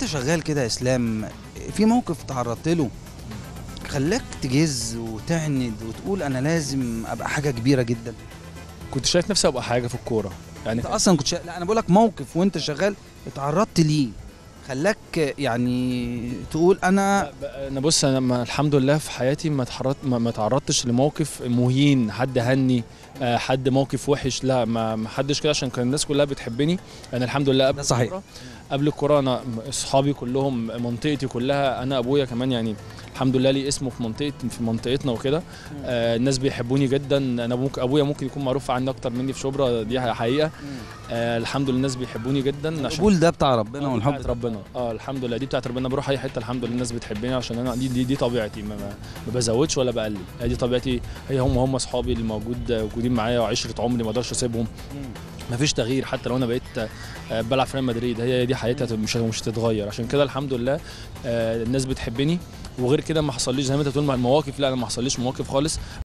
وانت شغال كده يا اسلام في موقف تعرضت له خلاك تجز وتعند وتقول انا لازم ابقى حاجه كبيره جدا كنت شايف نفسي ابقى حاجه في الكوره يعني انت اصلا كنت شا... لا انا بقول لك موقف وانت شغال اتعرضت ليه خلاك يعني تقول انا انا بص انا ما الحمد لله في حياتي ما اتحرط ما, ما تعرضتش لموقف مهين حد هني آه، حد موقف وحش لا ما ما حدش كده عشان كان الناس كلها بتحبني انا الحمد لله قبل ده صحيح. الكورة- قبل الكوره انا اصحابي كلهم منطقتي كلها انا ابويا كمان يعني الحمد لله لي اسمه في منطقه في منطقتنا وكده آه الناس بيحبوني جدا انا ممكن ابويا ممكن يكون معروف عني اكتر مني في شبرا دي حقيقه آه الحمد لله الناس بيحبوني جدا عشان القبول ده بتاع ربنا آه، والحب بتاعت ربنا اه الحمد لله دي بتاعت ربنا بروح اي حته الحمد لله الناس بتحبني عشان انا دي دي, دي طبيعتي ما, ما, ما بزودش ولا بقلل هي دي طبيعتي هي هم هم اصحابي اللي موجود موجودين معايا وعشره عمري ما اقدرش اسيبهم ما فيش تغيير حتى لو انا بقيت آه، بلعب في ريال مدريد هي دي حياتي هت- مش مش هتتغير عشان كده الحمد لله آه، الناس بتحبني وغير كده ما حصليش زي ما انت بتقول مع المواقف لا انا ما حصليش مواقف خالص